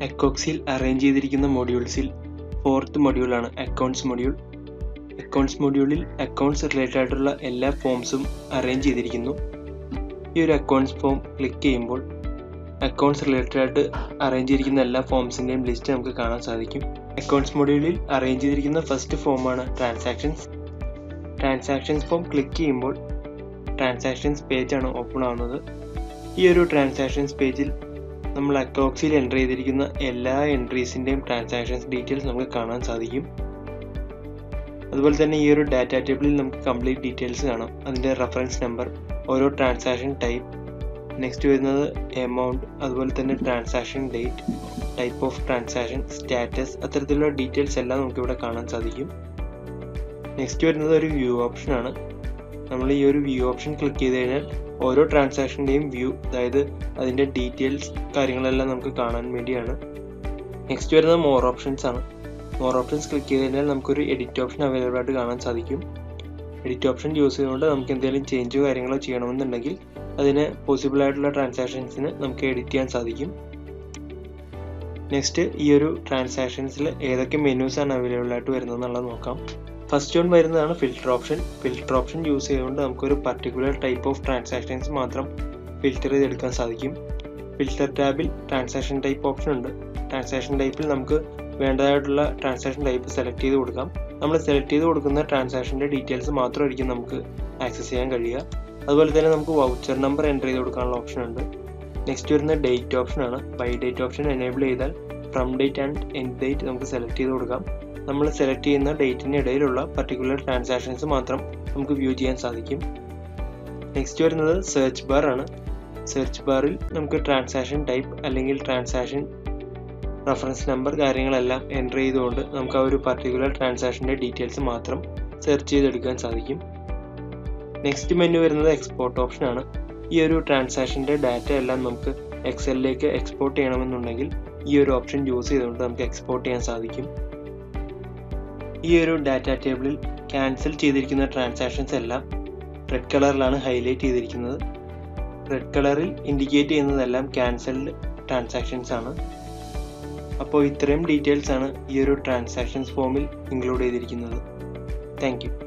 എക്കോക്സിൽ arrange ചെയ്തിരിക്കുന്ന മൊഡ്യൂൾസിൽ fourth മൊഡ്യൂളാണ് അക്കൗണ്ട്സ് മൊഡ്യൂൾ അക്കൗണ്ട്സ് മൊഡ്യൂളിൽ അക്കൗണ്ട്സ് റിലേറ്റഡ് ആയിട്ടുള്ള എല്ലാ ഫോംസും അറേഞ്ച് ചെയ്തിരിക്കുന്നു ഈ ഒരു അക്കൗണ്ട്സ് ഫോം ക്ലിക്ക് ചെയ്യുമ്പോൾ അക്കൗണ്ട്സ് റിലേറ്റഡ് ആയിട്ട് അറേഞ്ച് ചെയ്തിരിക്കുന്ന എല്ലാ ഫോംസിൻ്റെയും ലിസ്റ്റ് നമുക്ക് കാണാൻ സാധിക്കും അക്കൗണ്ട്സ് മൊഡ്യൂളിൽ അറേഞ്ച് ചെയ്തിരിക്കുന്ന ഫസ്റ്റ് ഫോമാണ് ട്രാൻസാക്ഷൻസ് ട്രാൻസാക്ഷൻസ് ഫോം ക്ലിക്ക് ചെയ്യുമ്പോൾ ട്രാൻസാക്ഷൻസ് പേജാണ് ഓപ്പൺ ആവുന്നത് ഈ ഒരു ട്രാൻസാക്ഷൻസ് പേജിൽ നമ്മൾ അക്കോക്സിൽ എൻ്റർ ചെയ്തിരിക്കുന്ന എല്ലാ എൻട്രീസിൻ്റെയും ട്രാൻസാക്ഷൻസ് ഡീറ്റെയിൽസ് നമുക്ക് കാണാൻ സാധിക്കും അതുപോലെ തന്നെ ഈ ഒരു ഡാറ്റ ടേബിളിൽ നമുക്ക് കംപ്ലീറ്റ് ഡീറ്റെയിൽസ് കാണാം അതിൻ്റെ റെഫറൻസ് നമ്പർ ഓരോ ട്രാൻസാക്ഷൻ ടൈപ്പ് നെക്സ്റ്റ് വരുന്നത് എമൗണ്ട് അതുപോലെ തന്നെ transaction date type of transaction status അത്തരത്തിലുള്ള ഡീറ്റെയിൽസ് എല്ലാം നമുക്ക് ഇവിടെ കാണാൻ സാധിക്കും നെക്സ്റ്റ് വരുന്നത് ഒരു വ്യൂ ഓപ്ഷൻ ആണ് നമ്മൾ ഈ ഒരു വ്യൂ ഓപ്ഷൻ ക്ലിക്ക് ചെയ്ത് കഴിഞ്ഞാൽ ഓരോ ട്രാൻസാക്ഷൻ്റെയും വ്യൂ അതായത് അതിൻ്റെ ഡീറ്റെയിൽസ് കാര്യങ്ങളെല്ലാം നമുക്ക് കാണാൻ വേണ്ടിയാണ് നെക്സ്റ്റ് വരുന്നത് മോർ ഓപ്ഷൻസ് ആണ് മോർ ഓപ്ഷൻസ് ക്ലിക്ക് ചെയ്ത് കഴിഞ്ഞാൽ നമുക്കൊരു എഡിറ്റ് ഓപ്ഷൻ അവൈലബിൾ ആയിട്ട് കാണാൻ സാധിക്കും എഡിറ്റ് ഓപ്ഷൻ യൂസ് ചെയ്തുകൊണ്ട് നമുക്ക് എന്തെങ്കിലും ചേഞ്ചോ കാര്യങ്ങളോ ചെയ്യണമെന്നുണ്ടെങ്കിൽ അതിന് പോസിബിൾ ആയിട്ടുള്ള ട്രാൻസാക്ഷൻസിന് നമുക്ക് എഡിറ്റ് ചെയ്യാൻ സാധിക്കും നെക്സ്റ്റ് ഈ ഒരു ട്രാൻസാക്ഷൻസിൽ ഏതൊക്കെ മെനൂസ് ആണ് അവൈലബിൾ ആയിട്ട് വരുന്നത് എന്നുള്ളത് നോക്കാം ഫസ്റ്റ് വൺ വരുന്നതാണ് filter option filter option use ചെയ്തുകൊണ്ട് നമുക്കൊരു പർട്ടിക്കുലർ ടൈപ്പ് ഓഫ് ട്രാൻസാക്ഷൻസ് മാത്രം ഫിൽറ്റർ ചെയ്തെടുക്കാൻ സാധിക്കും ഫിൽറ്റർ ടാബിൽ ട്രാൻസാക്ഷൻ ടൈപ്പ് ഓപ്ഷൻ ഉണ്ട് ട്രാൻസാക്ഷൻ ടൈപ്പിൽ നമുക്ക് വേണ്ടതായിട്ടുള്ള ട്രാൻസാക്ഷൻ ടൈപ്പ് സെലക്ട് ചെയ്ത് കൊടുക്കാം നമ്മൾ സെലക്ട് ചെയ്ത് കൊടുക്കുന്ന ട്രാൻസാക്ഷൻ്റെ ഡീറ്റെയിൽസ് മാത്രമായിരിക്കും നമുക്ക് ആക്സസ് ചെയ്യാൻ കഴിയുക അതുപോലെ തന്നെ നമുക്ക് വൗച്ചർ നമ്പർ എൻ്റർ ചെയ്ത് കൊടുക്കാനുള്ള ഓപ്ഷൻ ഉണ്ട് നെക്സ്റ്റ് വരുന്ന ഡേറ്റ് ഓപ്ഷൻ ആണ് ബൈ ഡേറ്റ് ഓപ്ഷൻ എനേബിൾ ചെയ്താൽ from date and end date നമുക്ക് സെലക്ട് ചെയ്ത് കൊടുക്കാം നമ്മൾ സെലക്ട് ചെയ്യുന്ന ഡേറ്റിന് ഇടയിലുള്ള പർട്ടിക്കുലർ ട്രാൻസാക്ഷൻസ് മാത്രം നമുക്ക് വ്യൂ ചെയ്യാൻ സാധിക്കും നെക്സ്റ്റ് വരുന്നത് സെർച്ച് ബാർ ആണ് സെർച്ച് ബാറിൽ നമുക്ക് ട്രാൻസാക്ഷൻ ടൈപ്പ് അല്ലെങ്കിൽ ട്രാൻസാക്ഷൻ റഫറൻസ് നമ്പർ കാര്യങ്ങളെല്ലാം എൻ്റർ ചെയ്തുകൊണ്ട് നമുക്ക് ആ ഒരു പർട്ടിക്കുലർ ട്രാൻസാക്ഷൻ്റെ ഡീറ്റെയിൽസ് മാത്രം സെർച്ച് ചെയ്തെടുക്കാൻ സാധിക്കും നെക്സ്റ്റ് മെനു വരുന്നത് എക്സ്പോർട്ട് ഓപ്ഷൻ ആണ് ഈ ഒരു ട്രാൻസാക്ഷൻ്റെ ഡാറ്റ എല്ലാം നമുക്ക് എക്സലിലേക്ക് എക്സ്പോർട്ട് ചെയ്യണമെന്നുണ്ടെങ്കിൽ ഈ ഒരു ഓപ്ഷൻ യൂസ് ചെയ്തുകൊണ്ട് നമുക്ക് എക്സ്പോർട്ട് ചെയ്യാൻ സാധിക്കും ഈ ഒരു ഡാറ്റ ടേബിളിൽ ക്യാൻസൽ ചെയ്തിരിക്കുന്ന ട്രാൻസാക്ഷൻസ് എല്ലാം റെഡ് കളറിലാണ് ഹൈലൈറ്റ് ചെയ്തിരിക്കുന്നത് റെഡ് കളറിൽ ഇൻഡിക്കേറ്റ് ചെയ്യുന്നതെല്ലാം ക്യാൻസൽഡ് ട്രാൻസാക്ഷൻസ് ആണ് അപ്പോൾ ഇത്രയും ഡീറ്റെയിൽസ് ആണ് ഈ ഒരു ട്രാൻസാക്ഷൻസ് ഫോമിൽ ഇൻക്ലൂഡ് ചെയ്തിരിക്കുന്നത് താങ്ക്